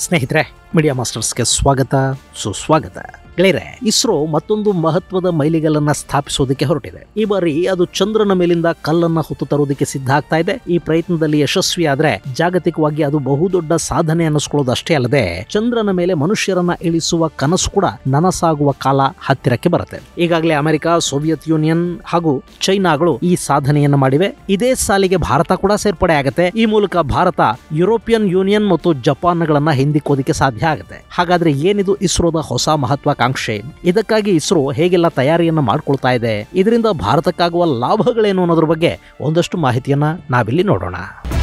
ಸ್ನೇಹಿತರೆ ಮೀಡಿಯಾ ಮಾಸ್ಟರ್ಸ್ಗೆ ಸ್ವಾಗತ ಸುಸ್ವಾಗತ ಗೆಳೆಯರೆ ಇಸ್ರೋ ಮತ್ತೊಂದು ಮಹತ್ವದ ಮೈಲಿಗಲ್ಲನ್ನ ಸ್ಥಾಪಿಸೋದಕ್ಕೆ ಹೊರಟಿದೆ ಈ ಬಾರಿ ಅದು ಚಂದ್ರನ ಮೇಲಿಂದ ಕಲ್ಲನ್ನ ಹೊತ್ತು ತರೋದಕ್ಕೆ ಸಿದ್ಧ ಆಗ್ತಾ ಇದೆ ಈ ಪ್ರಯತ್ನದಲ್ಲಿ ಯಶಸ್ವಿ ಆದ್ರೆ ಜಾಗತಿಕವಾಗಿ ಅದು ಬಹುದೊಡ್ಡ ಸಾಧನೆ ಅನ್ನಿಸ್ಕೊಳ್ಳೋದು ಅಷ್ಟೇ ಅಲ್ಲದೆ ಚಂದ್ರನ ಮೇಲೆ ಮನುಷ್ಯರನ್ನ ಇಳಿಸುವ ಕನಸು ಕೂಡ ನನಸಾಗುವ ಕಾಲ ಹತ್ತಿರಕ್ಕೆ ಬರುತ್ತೆ ಈಗಾಗಲೇ ಅಮೆರಿಕ ಸೋವಿಯತ್ ಯೂನಿಯನ್ ಹಾಗೂ ಚೈನಾಗಳು ಈ ಸಾಧನೆಯನ್ನು ಮಾಡಿವೆ ಇದೇ ಸಾಲಿಗೆ ಭಾರತ ಕೂಡ ಸೇರ್ಪಡೆ ಆಗುತ್ತೆ ಈ ಮೂಲಕ ಭಾರತ ಯುರೋಪಿಯನ್ ಯೂನಿಯನ್ ಮತ್ತು ಜಪಾನ್ಗಳನ್ನ ಹಿಂದಿಕ್ಕೋದಕ್ಕೆ ಸಾಧ್ಯ ಆಗುತ್ತೆ ಹಾಗಾದ್ರೆ ಏನಿದು ಇಸ್ರೋದ ಹೊಸ ಮಹತ್ವಾಕಾಂಕ್ಷೆ ಇದಕ್ಕಾಗಿ ಇಸ್ರೋ ಹೇಗೆಲ್ಲ ತಯಾರಿಯನ್ನ ಮಾಡ್ಕೊಳ್ತಾ ಇದೆ ಇದರಿಂದ ಭಾರತಕ್ಕಾಗುವ ಲಾಭಗಳೇನು ಅನ್ನೋದ್ರ ಬಗ್ಗೆ ಒಂದಷ್ಟು ಮಾಹಿತಿಯನ್ನ ನಾವಿಲ್ಲಿ ನೋಡೋಣ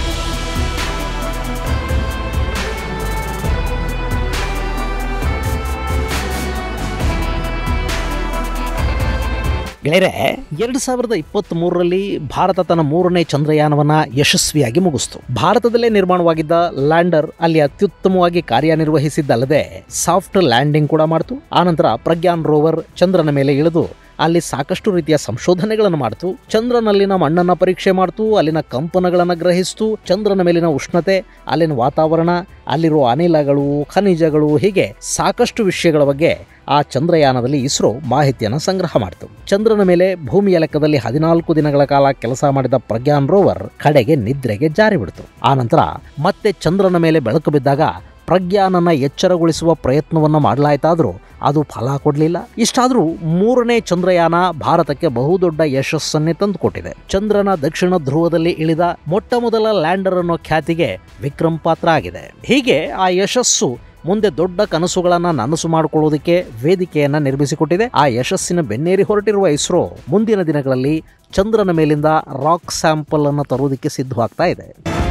ಗೆಳೆಯರೆ ಎರಡು ಸಾವಿರದ ಇಪ್ಪತ್ತ್ ಮೂರರಲ್ಲಿ ಭಾರತ ತನ್ನ ಮೂರನೇ ಚಂದ್ರಯಾನವನ್ನ ಯಶಸ್ವಿಯಾಗಿ ಮುಗಿಸ್ತು ಭಾರತದಲ್ಲೇ ನಿರ್ಮಾಣವಾಗಿದ್ದ ಲ್ಯಾಂಡರ್ ಅಲ್ಲಿ ಅತ್ಯುತ್ತಮವಾಗಿ ಕಾರ್ಯನಿರ್ವಹಿಸಿದ್ದಲ್ಲದೆ ಸಾಫ್ಟ್ ಲ್ಯಾಂಡಿಂಗ್ ಕೂಡ ಮಾಡ್ತು ಆನಂತರ ಪ್ರಜ್ಞಾನ್ ರೋವರ್ ಚಂದ್ರನ ಮೇಲೆ ಇಳಿದು ಅಲ್ಲಿ ಸಾಕಷ್ಟು ರೀತಿಯ ಸಂಶೋಧನೆಗಳನ್ನು ಮಾಡ್ತು ಚಂದ್ರನಲ್ಲಿನ ಮಣ್ಣನ್ನ ಪರೀಕ್ಷೆ ಮಾಡ್ತು ಅಲ್ಲಿನ ಕಂಪನಗಳನ್ನು ಗ್ರಹಿಸ್ತು ಚಂದ್ರನ ಮೇಲಿನ ಉಷ್ಣತೆ ಅಲ್ಲಿನ ವಾತಾವರಣ ಅಲ್ಲಿರುವ ಅನಿಲಗಳು ಖನಿಜಗಳು ಹೀಗೆ ಸಾಕಷ್ಟು ವಿಷಯಗಳ ಬಗ್ಗೆ ಆ ಚಂದ್ರಯಾನದಲ್ಲಿ ಇಸ್ರೋ ಮಾಹಿತಿಯನ್ನು ಸಂಗ್ರಹ ಮಾಡಿತು ಚಂದ್ರನ ಮೇಲೆ ಭೂಮಿಯ ಲೆಕ್ಕದಲ್ಲಿ ಹದಿನಾಲ್ಕು ದಿನಗಳ ಕಾಲ ಕೆಲಸ ಮಾಡಿದ ಪ್ರಜ್ಞಾನ್ ರೋವರ್ ಕಡೆಗೆ ನಿದ್ರೆಗೆ ಜಾರಿ ಬಿಡ್ತು ಆನಂತರ ಮತ್ತೆ ಚಂದ್ರನ ಮೇಲೆ ಬೆಳಕು ಬಿದ್ದಾಗ ಪ್ರಜ್ಞಾನನ್ನ ಎಚ್ಚರಗೊಳಿಸುವ ಪ್ರಯತ್ನವನ್ನ ಮಾಡಲಾಯ್ತಾದ್ರೂ ಅದು ಫಲ ಕೊಡಲಿಲ್ಲ ಇಷ್ಟಾದರೂ ಮೂರನೇ ಚಂದ್ರಯಾನ ಭಾರತಕ್ಕೆ ಬಹುದೊಡ್ಡ ಯಶಸ್ಸನ್ನೇ ತಂದುಕೊಟ್ಟಿದೆ ಚಂದ್ರನ ದಕ್ಷಿಣ ಧ್ರುವದಲ್ಲಿ ಇಳಿದ ಮೊಟ್ಟ ಮೊದಲ ಲ್ಯಾಂಡರ್ ಅನ್ನೋ ಖ್ಯಾತಿಗೆ ವಿಕ್ರಮ್ ಪಾತ್ರ ಆಗಿದೆ ಹೀಗೆ ಆ ಯಶಸ್ಸು ಮುಂದೆ ದೊಡ್ಡ ಕನಸುಗಳನ್ನ ನನಸು ಮಾಡಿಕೊಳ್ಳೋದಕ್ಕೆ ವೇದಿಕೆಯನ್ನ ನಿರ್ಮಿಸಿಕೊಟ್ಟಿದೆ ಆ ಯಶಸ್ಸಿನ ಬೆನ್ನೇರಿ ಹೊರಟಿರುವ ಇಸ್ರೋ ಮುಂದಿನ ದಿನಗಳಲ್ಲಿ ಚಂದ್ರನ ಮೇಲಿಂದ ರಾಕ್ ಸ್ಯಾಂಪಲ್ ಅನ್ನು ತರುವುದಕ್ಕೆ ಸಿದ್ಧವಾಗ್ತಾ ಇದೆ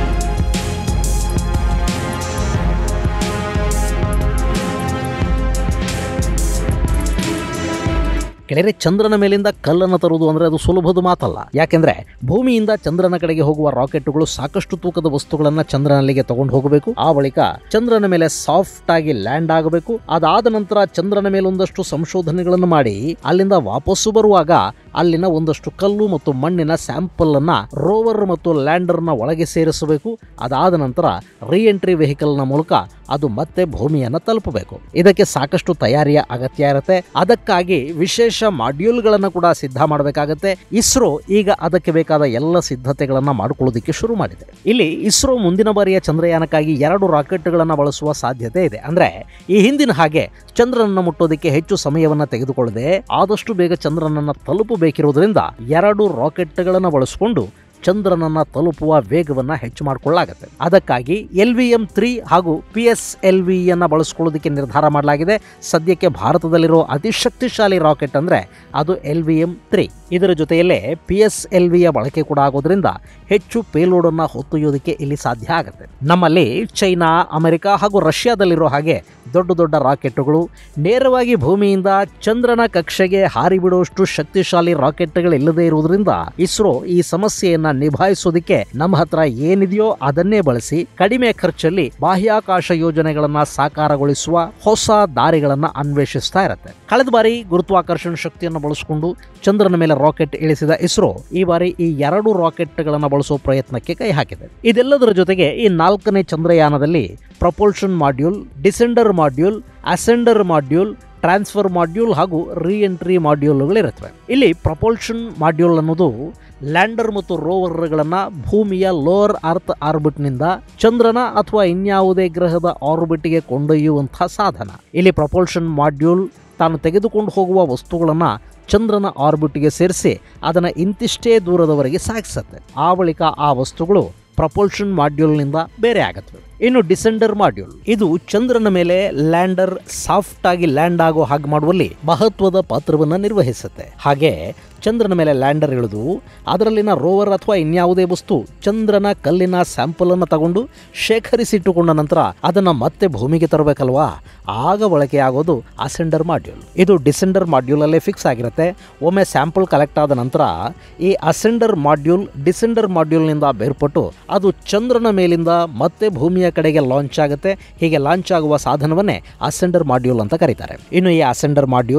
ಕೆಳಗೆ ಚಂದ್ರನ ಮೇಲಿಂದ ಕಲ್ಲನ್ನು ತರುವುದು ಅಂದ್ರೆ ಅದು ಸುಲಭದ ಮಾತಲ್ಲ ಯಾಕೆಂದ್ರೆ ಭೂಮಿಯಿಂದ ಚಂದ್ರನ ಕಡೆಗೆ ಹೋಗುವ ರಾಕೆಟ್ಗಳು ಸಾಕಷ್ಟು ತೂಕದ ವಸ್ತುಗಳನ್ನ ಚಂದ್ರನಲ್ಲಿಗೆ ತಗೊಂಡು ಹೋಗಬೇಕು ಆ ಬಳಿಕ ಚಂದ್ರನ ಮೇಲೆ ಸಾಫ್ಟ್ ಆಗಿ ಲ್ಯಾಂಡ್ ಆಗಬೇಕು ಅದಾದ ನಂತರ ಚಂದ್ರನ ಮೇಲೆ ಒಂದಷ್ಟು ಸಂಶೋಧನೆಗಳನ್ನು ಮಾಡಿ ಅಲ್ಲಿಂದ ವಾಪಸ್ಸು ಬರುವಾಗ ಅಲ್ಲಿನ ಒಂದಷ್ಟು ಕಲ್ಲು ಮತ್ತು ಮಣ್ಣಿನ ಸ್ಯಾಂಪಲ್ ಅನ್ನ ರೋವರ್ ಮತ್ತು ಲ್ಯಾಂಡರ್ ನ ಒಳಗೆ ಸೇರಿಸಬೇಕು ಅದಾದ ನಂತರ ರೀ ಎಂಟ್ರಿ ವೆಹಿಕಲ್ ನ ಮೂಲಕ ಅದು ಮತ್ತೆ ಭೂಮಿಯನ್ನ ತಲುಪಬೇಕು ಇದಕ್ಕೆ ಸಾಕಷ್ಟು ತಯಾರಿಯ ಅಗತ್ಯ ಇರುತ್ತೆ ಅದಕ್ಕಾಗಿ ವಿಶೇಷ ಮಾಡ್ಯೂಲ್ಗಳನ್ನು ಕೂಡ ಸಿದ್ಧ ಮಾಡಬೇಕಾಗತ್ತೆ ಇಸ್ರೋ ಈಗ ಅದಕ್ಕೆ ಬೇಕಾದ ಎಲ್ಲ ಸಿದ್ಧತೆಗಳನ್ನ ಮಾಡಿಕೊಳ್ಳೋದಕ್ಕೆ ಶುರು ಮಾಡಿದೆ ಇಲ್ಲಿ ಇಸ್ರೋ ಮುಂದಿನ ಬಾರಿಯ ಚಂದ್ರಯಾನಕ್ಕಾಗಿ ಎರಡು ರಾಕೆಟ್ಗಳನ್ನು ಬಳಸುವ ಸಾಧ್ಯತೆ ಇದೆ ಅಂದ್ರೆ ಈ ಹಿಂದಿನ ಹಾಗೆ ಚಂದ್ರನನ್ನ ಮುಟ್ಟೋದಕ್ಕೆ ಹೆಚ್ಚು ಸಮಯವನ್ನ ತೆಗೆದುಕೊಳ್ಳದೆ ಆದಷ್ಟು ಬೇಗ ಚಂದ್ರನನ್ನ ತಲುಪಬೇಕಿರುವುದರಿಂದ ಎರಡು ರಾಕೆಟ್ಗಳನ್ನು ಬಳಸಿಕೊಂಡು ಚಂದ್ರನನ್ನ ತಲುಪುವ ವೇಗವನ್ನ ಹೆಚ್ಚು ಮಾಡಿಕೊಳ್ಳಲಾಗುತ್ತೆ ಅದಕ್ಕಾಗಿ ಎಲ್ ವಿ ಎಂ ತ್ರೀ ಹಾಗೂ ಪಿ ಎಸ್ ಎಲ್ ವಿ ಅನ್ನ ಬಳಸ್ಕೊಳ್ಳೋದಕ್ಕೆ ನಿರ್ಧಾರ ಮಾಡಲಾಗಿದೆ ಸದ್ಯಕ್ಕೆ ಭಾರತದಲ್ಲಿರೋ ಅತಿ ಶಕ್ತಿಶಾಲಿ ರಾಕೆಟ್ ಅಂದ್ರೆ ಅದು ಎಲ್ ವಿ ಎಂ ತ್ರೀ ಇದರ ಜೊತೆಯಲ್ಲೇ ಪಿ ಎಸ್ ಎಲ್ ವಿಯ ಬಳಕೆ ಕೂಡ ಆಗೋದ್ರಿಂದ ಹೆಚ್ಚು ಪೇಲೋಡ್ ಅನ್ನ ಹೊತ್ತೊಯ್ಯೋದಕ್ಕೆ ಇಲ್ಲಿ ಸಾಧ್ಯ ಆಗುತ್ತೆ ನಮ್ಮಲ್ಲಿ ಚೈನಾ ಅಮೆರಿಕ ಹಾಗೂ ರಷ್ಯಾದಲ್ಲಿರೋ ಹಾಗೆ ದೊಡ್ಡ ದೊಡ್ಡ ರಾಕೆಟ್ಗಳು ನೇರವಾಗಿ ಭೂಮಿಯಿಂದ ಚಂದ್ರನ ಕಕ್ಷೆಗೆ ಹಾರಿ ಬಿಡುವಷ್ಟು ಶಕ್ತಿಶಾಲಿ ರಾಕೆಟ್ಗಳು ಇಲ್ಲದೇ ಇರುವುದರಿಂದ ಇಸ್ರೋ ಈ ಸಮಸ್ಯೆಯನ್ನ ನಿಭಾಯಿಸೋದಕ್ಕೆ ನಮ್ಮ ಹತ್ರ ಏನಿದೆಯೋ ಅದನ್ನೇ ಬಳಸಿ ಕಡಿಮೆ ಖರ್ಚಲ್ಲಿ ಬಾಹ್ಯಾಕಾಶ ಯೋಜನೆಗಳನ್ನ ಸಾಕಾರಗೊಳಿಸುವ ಹೊಸ ದಾರಿಗಳನ್ನ ಅನ್ವೇಷಿಸ್ತಾ ಇರುತ್ತೆ ಕಳೆದ ಬಾರಿ ಗುರುತ್ವಾಕರ್ಷಣ ಶಕ್ತಿಯನ್ನು ಬಳಸಿಕೊಂಡು ಚಂದ್ರನ ಮೇಲೆ ರಾಕೆಟ್ ಇಳಿಸಿದ ಇಸ್ರೋ ಈ ಬಾರಿ ಈ ಎರಡು ರಾಕೆಟ್ಗಳನ್ನ ಬಳಸೋ ಪ್ರಯತ್ನಕ್ಕೆ ಕೈ ಹಾಕಿದೆ ಇದೆಲ್ಲದರ ಜೊತೆಗೆ ಈ ನಾಲ್ಕನೇ ಚಂದ್ರಯಾನದಲ್ಲಿ propulsion module descender module ascender module transfer module ಹಾಗೂ ರೀ ಎಂಟ್ರಿ ಮಾಡ್ಯೂಲ್ಗಳಿರುತ್ತವೆ ಇಲ್ಲಿ ಪ್ರಪೋಲ್ಷನ್ ಮಾಡ್ಯೂಲ್ ಅನ್ನೋದು ಲ್ಯಾಂಡರ್ ಮತ್ತು ರೋವರ್ಗಳನ್ನು ಭೂಮಿಯ ಲೋವರ್ ಅರ್ತ್ ಆರ್ಬಿಟ್ನಿಂದ ಚಂದ್ರನ ಅಥವಾ ಇನ್ಯಾವುದೇ ಗ್ರಹದ ಆರ್ಬಿಟ್ಗೆ ಕೊಂಡೊಯ್ಯುವಂತಹ ಸಾಧನ ಇಲ್ಲಿ ಪ್ರಪೋಲ್ಷನ್ ಮಾಡ್ಯೂಲ್ ತಾನು ತೆಗೆದುಕೊಂಡು ಹೋಗುವ ವಸ್ತುಗಳನ್ನು ಚಂದ್ರನ ಆರ್ಬಿಟ್ಗೆ ಸೇರಿಸಿ ಅದನ್ನು ಇಂತಿಷ್ಟೇ ದೂರದವರೆಗೆ ಸಾಗಿಸುತ್ತೆ ಆ ಬಳಿಕ ಆ ವಸ್ತುಗಳು ಪ್ರಪೋಲ್ಷನ್ ಮಾಡ್ಯೂಲ್ನಿಂದ ಬೇರೆ ಆಗುತ್ತವೆ ಇನ್ನು ಡಿಸೆಂಡರ್ ಮಾಡ್ಯೂಲ್ ಇದು ಚಂದ್ರನ ಮೇಲೆ ಲ್ಯಾಂಡರ್ ಸಾಫ್ಟ್ ಆಗಿ ಲ್ಯಾಂಡ್ ಆಗೋ ಹಾಗೆ ಮಾಡುವಲ್ಲಿ ಮಹತ್ವದ ಪಾತ್ರವನ್ನು ನಿರ್ವಹಿಸುತ್ತೆ ಹಾಗೆ ಚಂದ್ರನ ಮೇಲೆ ಲ್ಯಾಂಡರ್ ಇಳಿದು ಅದರಲ್ಲಿನ ರೋವರ್ ಅಥವಾ ಇನ್ಯಾವುದೇ ವಸ್ತು ಚಂದ್ರನ ಕಲ್ಲಿನ ಸ್ಯಾಂಪಲ್ ಅನ್ನು ತಗೊಂಡು ಶೇಖರಿಸಿಟ್ಟುಕೊಂಡ ನಂತರ ಅದನ್ನ ಮತ್ತೆ ಭೂಮಿಗೆ ತರಬೇಕಲ್ವಾ ಆಗ ಬಳಕೆ ಆಗೋದು ಅಸೆಂಡರ್ ಮಾಡ್ಯೂಲ್ ಇದು ಡಿಸೆಂಡರ್ ಮಾಡ್ಯೂಲ್ ಅಲ್ಲೇ ಫಿಕ್ಸ್ ಆಗಿರುತ್ತೆ ಒಮ್ಮೆ ಸ್ಯಾಂಪಲ್ ಕಲೆಕ್ಟ್ ಆದ ನಂತರ ಈ ಅಸೆಂಡರ್ ಮಾಡ್ಯೂಲ್ ಡಿಸೆಂಡರ್ ಮಾಡ್ಯೂಲ್ನಿಂದ ಬೇರ್ಪಟ್ಟು ಅದು ಚಂದ್ರನ ಮೇಲಿಂದ ಮತ್ತೆ ಭೂಮಿಯ ಕಡೆಗೆ ಲಾಂಚ್ ಆಗುತ್ತೆ ಹೀಗೆ ಲಾಂಚ್ ಆಗುವ ಸಾಧನವನ್ನೇ ಅಸೆಂಡರ್ ಮಾಡ್ಯೂಲ್ ಅಂತ ಕರೀತಾರೆ ಇನ್ನು ಈ ಅಸೆಂಡರ್ ಮಾಡ್ಯೂಲ್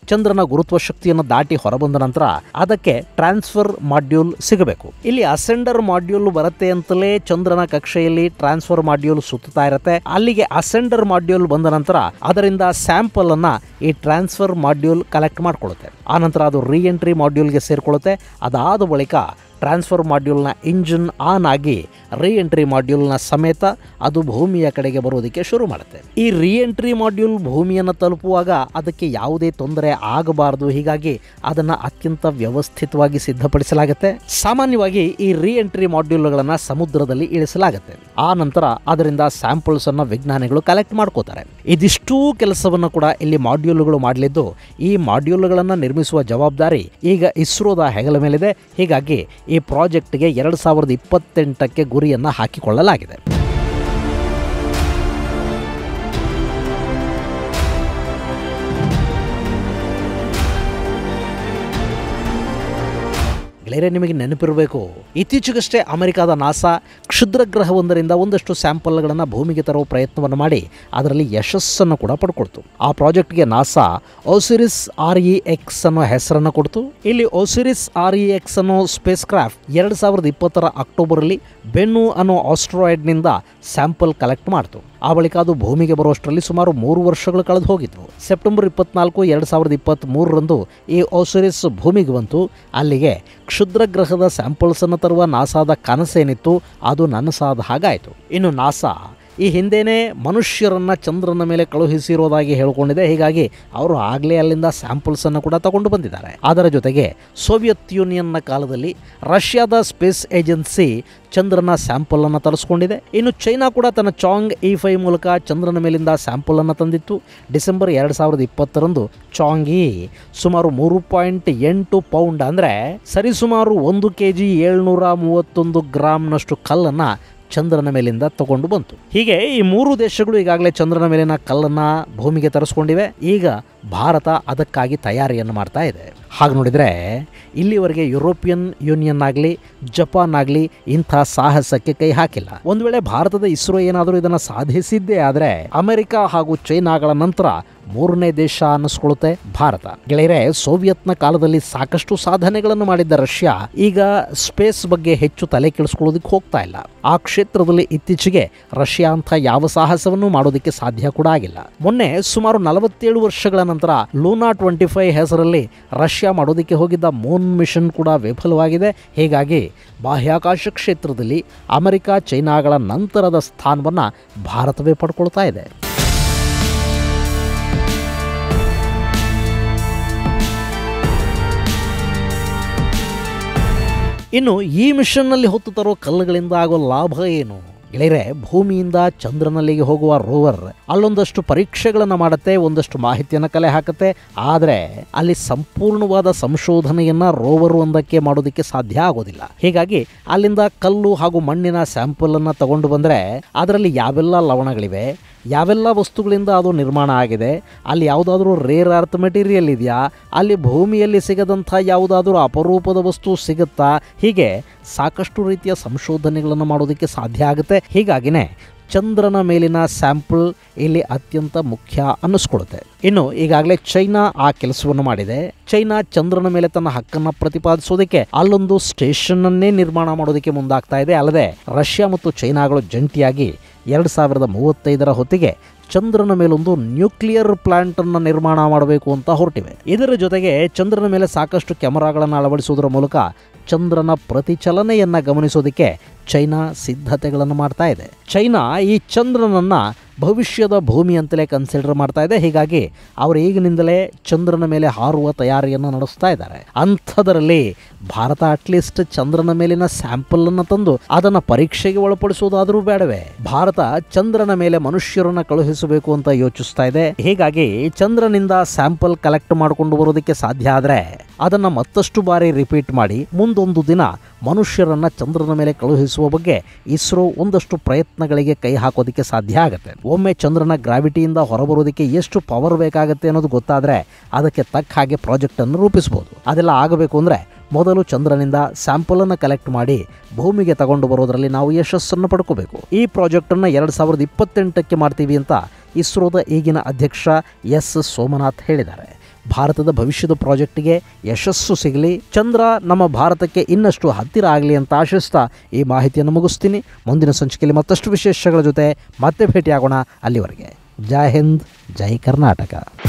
ಚಂದ್ರನ ಗುರುತ್ವ ಶಕ್ತಿಯನ್ನು ದಾಟಿ ಹೊರಬಂದ ನಂತರ ಅದಕ್ಕೆ ಟ್ರಾನ್ಸ್ಫರ್ ಮಾಡ್ಯೂಲ್ ಸಿಗಬೇಕು ಇಲ್ಲಿ ಅಸೆಂಡರ್ ಮಾಡ್ಯೂಲ್ ಬರುತ್ತೆ ಅಂತಲೇ ಚಂದ್ರನ ಕಕ್ಷೆಯಲ್ಲಿ ಟ್ರಾನ್ಸ್ಫರ್ ಮಾಡ್ಯೂಲ್ ಸುತ್ತಾ ಇರುತ್ತೆ ಅಲ್ಲಿಗೆ ಅಸೆಂಡರ್ ಮಾಡ್ಯೂಲ್ ಬಂದ ನಂತರ ಅದರಿಂದ ಸ್ಯಾಂಪಲ್ ಅನ್ನ ಈ ಟ್ರಾನ್ಸ್ಫರ್ ಮಾಡ್ಯೂಲ್ ಕಲೆಕ್ಟ್ ಮಾಡ್ಕೊಳ್ಳುತ್ತೆ ಆನಂತರ ಅದು ರೀ ಎಂಟ್ರಿ ಮಾಡ್ಯೂಲ್ಗೆ ಸೇರ್ಕೊಳ್ಳುತ್ತೆ ಅದಾದ ಬಳಿಕ ಟ್ರಾನ್ಸ್ಫರ್ ಮಾಡ್ಯೂಲ್ನ ಇಂಜಿನ್ ಆನ್ ಆಗಿ ರೀ ಎಂಟ್ರಿ ಮಾಡ್ಯೂಲ್ನ ಸಮೇತ ಅದು ಭೂಮಿಯ ಕಡೆಗೆ ಬರೋದಕ್ಕೆ ಶುರು ಮಾಡುತ್ತೆ ಈ ರೀ ಎಂಟ್ರಿ ಮಾಡ್ಯೂಲ್ ಭೂಮಿಯನ್ನು ತಲುಪುವಾಗ ಅದಕ್ಕೆ ಯಾವುದೇ ತೊಂದರೆ ಆಗಬಾರದು ಹೀಗಾಗಿ ಅದನ್ನು ಅತ್ಯಂತ ವ್ಯವಸ್ಥಿತವಾಗಿ ಸಿದ್ಧಪಡಿಸಲಾಗುತ್ತೆ ಸಾಮಾನ್ಯವಾಗಿ ಈ ರೀ ಎಂಟ್ರಿ ಮಾಡ್ಯೂಲ್ಗಳನ್ನು ಸಮುದ್ರದಲ್ಲಿ ಇಳಿಸಲಾಗುತ್ತೆ ಆ ನಂತರ ಅದರಿಂದ ಸ್ಯಾಂಪಲ್ಸ್ ಅನ್ನ ವಿಜ್ಞಾನಿಗಳು ಕಲೆಕ್ಟ್ ಮಾಡ್ಕೋತಾರೆ ಇದಿಷ್ಟೂ ಕೆಲಸವನ್ನು ಕೂಡ ಇಲ್ಲಿ ಮಾಡ್ಯೂಲ್ಗಳು ಮಾಡಲಿದ್ದು ಈ ಮಾಡ್ಯೂಲ್ಗಳನ್ನು ನಿರ್ಮಿಸುವ ಜವಾಬ್ದಾರಿ ಈಗ ಇಸ್ರೋದ ಹೆಗಲ ಮೇಲಿದೆ ಹೀಗಾಗಿ ಈ ಪ್ರಾಜೆಕ್ಟ್ಗೆ ಎರಡು ಸಾವಿರದ ಇಪ್ಪತ್ತೆಂಟಕ್ಕೆ ಗುರಿಯನ್ನು ಹಾಕಿಕೊಳ್ಳಲಾಗಿದೆ ಗೆಳೆಯರೆ ನಿಮಗೆ ನೆನಪಿರಬೇಕು ಇತ್ತೀಚೆಗಷ್ಟೇ ಅಮೆರಿಕದ ನಾಸಾ ಕ್ಷುದ್ರ ಗ್ರಹವೊಂದರಿಂದ ಒಂದಷ್ಟು ಸ್ಯಾಂಪಲ್ಗಳನ್ನು ಭೂಮಿಗೆ ತರುವ ಪ್ರಯತ್ನವನ್ನು ಮಾಡಿ ಅದರಲ್ಲಿ ಯಶಸ್ಸನ್ನು ಕೂಡ ಪಡ್ಕೊಳ್ತು ಆ ಪ್ರಾಜೆಕ್ಟ್ಗೆ NASA Osiris R E X ಅನ್ನೋ ಹೆಸರನ್ನು ಕೊಡ್ತು ಇಲ್ಲಿ ಓಸಿರಿಸ್ ಆರ್ ಇ ಎಕ್ಸ್ ಅನ್ನೋ ಸ್ಪೇಸ್ ಕ್ರಾಫ್ಟ್ ಎರಡು ಸಾವಿರದ ಇಪ್ಪತ್ತರ ಅಕ್ಟೋಬರಲ್ಲಿ ಬೆನ್ನು ಅನ್ನೋ ಆಸ್ಟ್ರಾಯ್ಡ್ನಿಂದ ಸ್ಯಾಂಪಲ್ ಕಲೆಕ್ಟ್ ಮಾಡ್ತು ಆ ಬಳಿಕ ಅದು ಭೂಮಿಗೆ ಬರುವಷ್ಟರಲ್ಲಿ ಸುಮಾರು ಮೂರು ವರ್ಷಗಳು ಕಳೆದು ಹೋಗಿದ್ವು ಸೆಪ್ಟೆಂಬರ್ ಇಪ್ಪತ್ನಾಲ್ಕು ಎರಡು ಸಾವಿರದ ಇಪ್ಪತ್ತ್ ಮೂರರಂದು ಈ ಓಸಿರಿಸ್ ಭೂಮಿಗೆ ಬಂತು ಅಲ್ಲಿಗೆ ಕ್ಷುದ್ರ ಗ್ರಹದ ಸ್ಯಾಂಪಲ್ಸ್ ಅನ್ನು ತರುವ ನಾಸಾದ ಕನಸೇನಿತ್ತು ಅದು ನನಸಾದ ಹಾಗಾಯಿತು ಇನ್ನು ನಾಸಾ ಈ ಹಿಂದೆನೇ ಮನುಷ್ಯರನ್ನ ಚಂದ್ರನ ಮೇಲೆ ಕಳುಹಿಸಿರೋದಾಗಿ ಹೇಳ್ಕೊಂಡಿದೆ ಹೀಗಾಗಿ ಅವರು ಆಗಲೇ ಅಲ್ಲಿಂದ ಸ್ಯಾಂಪಲ್ಸ್ ಅನ್ನು ಕೂಡ ತಗೊಂಡು ಬಂದಿದ್ದಾರೆ ಅದರ ಜೊತೆಗೆ ಸೋವಿಯತ್ ಯೂನಿಯನ್ನ ಕಾಲದಲ್ಲಿ ರಷ್ಯಾದ ಸ್ಪೇಸ್ ಏಜೆನ್ಸಿ ಚಂದ್ರನ ಸ್ಯಾಂಪಲ್ ಅನ್ನು ತರಿಸ್ಕೊಂಡಿದೆ ಇನ್ನು ಚೈನಾ ಕೂಡ ತನ್ನ ಚಾಂಗ್ ಇ ಫೈ ಮೂಲಕ ಚಂದ್ರನ ಮೇಲಿಂದ ಸ್ಯಾಂಪಲ್ ಅನ್ನು ತಂದಿತ್ತು ಡಿಸೆಂಬರ್ ಎರಡು ಸಾವಿರದ ಇಪ್ಪತ್ತರಂದು ಚಾಂಗ್ ಇ ಸುಮಾರು ಮೂರು ಪಾಯಿಂಟ್ ಎಂಟು ಪೌಂಡ್ ಅಂದರೆ ಸರಿಸುಮಾರು ಒಂದು ಕೆ ಜಿ ಏಳ್ನೂರ ಮೂವತ್ತೊಂದು ಗ್ರಾಮ್ನಷ್ಟು ಕಲ್ಲನ್ನು ಚಂದ್ರನ ಮೇಲಿಂದ ತಗೊಂಡು ಬಂತು ಹೀಗೆ ಈ ಮೂರು ದೇಶಗಳು ಈಗಾಗಲೇ ಚಂದ್ರನ ಮೇಲಿನ ಕಲ್ಲನ್ನ ಭೂಮಿಗೆ ತರಿಸ್ಕೊಂಡಿವೆ ಈಗ ಭಾರತ ಅದಕ್ಕಾಗಿ ತಯಾರಿಯನ್ನು ಮಾಡ್ತಾ ಇದೆ ಹಾಗೆ ನೋಡಿದರೆ ಇಲ್ಲಿವರೆಗೆ ಯುರೋಪಿಯನ್ ಯೂನಿಯನ್ ಆಗಲಿ ಜಪಾನ್ ಆಗಲಿ ಇಂಥ ಸಾಹಸಕ್ಕೆ ಕೈ ಹಾಕಿಲ್ಲ ಒಂದು ವೇಳೆ ಭಾರತದ ಇಸ್ರೋ ಏನಾದರೂ ಇದನ್ನು ಸಾಧಿಸಿದ್ದೇ ಆದರೆ ಅಮೆರಿಕ ಹಾಗೂ ಚೈನಾಗಳ ನಂತರ ಮೂರನೇ ದೇಶ ಅನ್ನಿಸ್ಕೊಳ್ಳುತ್ತೆ ಭಾರತ ಗೆಳೆಯರೆ ಸೋವಿಯತ್ನ ಕಾಲದಲ್ಲಿ ಸಾಕಷ್ಟು ಸಾಧನೆಗಳನ್ನು ಮಾಡಿದ್ದ ರಷ್ಯಾ ಈಗ ಸ್ಪೇಸ್ ಬಗ್ಗೆ ಹೆಚ್ಚು ತಲೆ ಕೆಡಿಸ್ಕೊಳ್ಳೋದಕ್ಕೆ ಹೋಗ್ತಾ ಇಲ್ಲ ಆ ಕ್ಷೇತ್ರದಲ್ಲಿ ಇತ್ತೀಚೆಗೆ ರಷ್ಯಾ ಅಂತ ಯಾವ ಸಾಹಸವನ್ನು ಮಾಡೋದಕ್ಕೆ ಸಾಧ್ಯ ಕೂಡ ಆಗಿಲ್ಲ ಮೊನ್ನೆ ಸುಮಾರು ನಲವತ್ತೇಳು ವರ್ಷಗಳ ನಂತರ ಲೂನಾ ಟ್ವೆಂಟಿ ಫೈವ್ ಹೆಸರಲ್ಲಿ ರಷ್ಯಾ ಮಾಡೋದಕ್ಕೆ ಹೋಗಿದ್ದ ಮೂನ್ ಮಿಷನ್ ಕೂಡ ವಿಫಲವಾಗಿದೆ ಹೀಗಾಗಿ ಬಾಹ್ಯಾಕಾಶ ಕ್ಷೇತ್ರದಲ್ಲಿ ಅಮೆರಿಕ ಚೈನಾಗಳ ನಂತರದ ಸ್ಥಾನವನ್ನು ಭಾರತವೇ ಪಡ್ಕೊಳ್ತಾ ಇದೆ ಇನ್ನು ಈ ಮಿಷನ್ನಲ್ಲಿ ಹೊತ್ತು ತರೋ ಕಲ್ಲುಗಳಿಂದ ಆಗೋ ಲಾಭ ಏನು ಗೆಳೆಯರೆ ಭೂಮಿಯಿಂದ ಚಂದ್ರನಲ್ಲಿಗೆ ಹೋಗುವ ರೋವರ್ ಅಲ್ಲೊಂದಷ್ಟು ಪರೀಕ್ಷೆಗಳನ್ನು ಮಾಡುತ್ತೆ ಒಂದಷ್ಟು ಮಾಹಿತಿಯನ್ನು ಕಲೆ ಹಾಕುತ್ತೆ ಆದರೆ ಅಲ್ಲಿ ಸಂಪೂರ್ಣವಾದ ಸಂಶೋಧನೆಯನ್ನ ರೋವರ್ ಒಂದಕ್ಕೆ ಮಾಡೋದಕ್ಕೆ ಸಾಧ್ಯ ಆಗೋದಿಲ್ಲ ಹೀಗಾಗಿ ಅಲ್ಲಿಂದ ಕಲ್ಲು ಹಾಗೂ ಮಣ್ಣಿನ ಸ್ಯಾಂಪಲ್ ಅನ್ನ ತಗೊಂಡು ಬಂದರೆ ಅದರಲ್ಲಿ ಯಾವೆಲ್ಲ ಲವಣಗಳಿವೆ ಯಾವೆಲ್ಲ ವಸ್ತುಗಳಿಂದ ಅದು ನಿರ್ಮಾಣ ಆಗಿದೆ ಅಲ್ಲಿ ಯಾವುದಾದ್ರೂ ರೇರ್ ಅರ್ತ್ ಮೆಟೀರಿಯಲ್ ಇದೆಯಾ ಅಲ್ಲಿ ಭೂಮಿಯಲ್ಲಿ ಸಿಗದಂಥ ಯಾವುದಾದ್ರೂ ಅಪರೂಪದ ವಸ್ತು ಸಿಗುತ್ತಾ ಹೀಗೆ ಸಾಕಷ್ಟು ರೀತಿಯ ಸಂಶೋಧನೆಗಳನ್ನು ಮಾಡೋದಕ್ಕೆ ಸಾಧ್ಯ ಆಗುತ್ತೆ ಹೀಗಾಗಿನೇ ಚಂದ್ರನ ಮೇಲಿನ ಸ್ಯಾಂಪಲ್ ಇಲ್ಲಿ ಅತ್ಯಂತ ಮುಖ್ಯ ಅನ್ನಿಸ್ಕೊಳ್ಳುತ್ತೆ ಇನ್ನು ಈಗಾಗಲೇ ಚೈನಾ ಆ ಕೆಲಸವನ್ನು ಮಾಡಿದೆ ಚೈನಾ ಚಂದ್ರನ ಮೇಲೆ ತನ್ನ ಹಕ್ಕನ್ನು ಪ್ರತಿಪಾದಿಸೋದಕ್ಕೆ ಅಲ್ಲೊಂದು ಸ್ಟೇಷನ್ ಅನ್ನೇ ನಿರ್ಮಾಣ ಮಾಡೋದಕ್ಕೆ ಮುಂದಾಗ್ತಾ ಇದೆ ಅಲ್ಲದೆ ರಷ್ಯಾ ಮತ್ತು ಚೈನಾಗಳು ಜಂಟಿಯಾಗಿ ಎರಡು ಸಾವಿರದ ಮೂವತ್ತೈದರ ಹೊತ್ತಿಗೆ ಚಂದ್ರನ ಮೇಲೊಂದು ನ್ಯೂಕ್ಲಿಯರ್ ಪ್ಲಾಂಟ್ ಅನ್ನು ನಿರ್ಮಾಣ ಮಾಡಬೇಕು ಅಂತ ಹೊರಟಿವೆ ಇದರ ಜೊತೆಗೆ ಚಂದ್ರನ ಮೇಲೆ ಸಾಕಷ್ಟು ಕ್ಯಾಮರಾಗಳನ್ನು ಅಳವಡಿಸುವುದರ ಮೂಲಕ ಚಂದ್ರನ ಪ್ರತಿಚಲನೆಯನ್ನ ಗಮನಿಸೋದಕ್ಕೆ ಚೈನಾ ಸಿದ್ಧತೆಗಳನ್ನು ಮಾಡ್ತಾ ಇದೆ ಚೈನಾ ಈ ಚಂದ್ರನನ್ನ ಭವಿಷ್ಯದ ಭೂಮಿ ಅಂತಲೇ ಕನ್ಸಿಡರ್ ಮಾಡ್ತಾ ಇದೆ ಹೀಗಾಗಿ ಅವರು ಈಗಿನಿಂದಲೇ ಚಂದ್ರನ ಮೇಲೆ ಹಾರುವ ತಯಾರಿಯನ್ನು ನಡೆಸ್ತಾ ಇದ್ದಾರೆ ಅಂಥದರಲ್ಲಿ ಭಾರತ ಅಟ್ಲೀಸ್ಟ್ ಚಂದ್ರನ ಮೇಲಿನ ಸ್ಯಾಂಪಲ್ ಅನ್ನು ತಂದು ಅದನ್ನ ಪರೀಕ್ಷೆಗೆ ಒಳಪಡಿಸುವುದಾದರೂ ಬೇಡವೇ ಭಾರತ ಚಂದ್ರನ ಮೇಲೆ ಮನುಷ್ಯರನ್ನ ಕಳುಹಿಸಬೇಕು ಅಂತ ಯೋಚಿಸ್ತಾ ಇದೆ ಹೀಗಾಗಿ ಚಂದ್ರನಿಂದ ಸ್ಯಾಂಪಲ್ ಕಲೆಕ್ಟ್ ಮಾಡಿಕೊಂಡು ಬರೋದಕ್ಕೆ ಸಾಧ್ಯ ಆದ್ರೆ ಅದನ್ನ ಮತ್ತಷ್ಟು ಬಾರಿ ರಿಪೀಟ್ ಮಾಡಿ ಮುಂದೊಂದು ದಿನ ಮನುಷ್ಯರನ್ನ ಚಂದ್ರನ ಮೇಲೆ ಕಳುಹಿಸುವ ಬಗ್ಗೆ ಇಸ್ರೋ ಒಂದಷ್ಟು ಪ್ರಯತ್ನಗಳಿಗೆ ಕೈ ಹಾಕೋದಕ್ಕೆ ಸಾಧ್ಯ ಆಗುತ್ತೆ ಒಮ್ಮೆ ಚಂದ್ರನ ಗ್ರಾವಿಟಿಯಿಂದ ಹೊರಬರೋದಕ್ಕೆ ಎಷ್ಟು ಪವರ್ ಬೇಕಾಗುತ್ತೆ ಅನ್ನೋದು ಗೊತ್ತಾದ್ರೆ ಅದಕ್ಕೆ ತಕ್ಕ ಹಾಗೆ ಪ್ರಾಜೆಕ್ಟ್ ಅನ್ನು ರೂಪಿಸಬಹುದು ಅದೆಲ್ಲ ಆಗಬೇಕು ಅಂದ್ರೆ ಮೊದಲು ಚಂದ್ರನಿಂದ ಸ್ಯಾಂಪಲ್ ಅನ್ನು ಕಲೆಕ್ಟ್ ಮಾಡಿ ಭೂಮಿಗೆ ತಗೊಂಡು ಬರೋದರಲ್ಲಿ ನಾವು ಯಶಸ್ಸನ್ನು ಪಡ್ಕೋಬೇಕು ಈ ಪ್ರಾಜೆಕ್ಟ್ ಅನ್ನ ಎರಡ್ ಸಾವಿರದ ಇಪ್ಪತ್ತೆಂಟಕ್ಕೆ ಮಾಡ್ತೀವಿ ಅಂತ ಇಸ್ರೋದ ಈಗಿನ ಅಧ್ಯಕ್ಷ ಎಸ್ ಸೋಮನಾಥ್ ಹೇಳಿದ್ದಾರೆ ಭಾರತದ ಭವಿಷ್ಯದ ಪ್ರಾಜೆಕ್ಟ್ಗೆ ಯಶಸ್ಸು ಸಿಗಲಿ ಚಂದ್ರ ನಮ್ಮ ಭಾರತಕ್ಕೆ ಇನ್ನಷ್ಟು ಹತ್ತಿರ ಆಗಲಿ ಅಂತ ಆಶಿಸ್ತಾ ಈ ಮಾಹಿತಿಯನ್ನು ಮುಗಿಸ್ತೀನಿ ಮುಂದಿನ ಸಂಚಿಕೆಯಲ್ಲಿ ಮತ್ತಷ್ಟು ವಿಶೇಷಗಳ ಜೊತೆ ಮತ್ತೆ ಭೇಟಿಯಾಗೋಣ ಅಲ್ಲಿವರೆಗೆ ಜೈ ಹಿಂದ್ ಜೈ ಕರ್ನಾಟಕ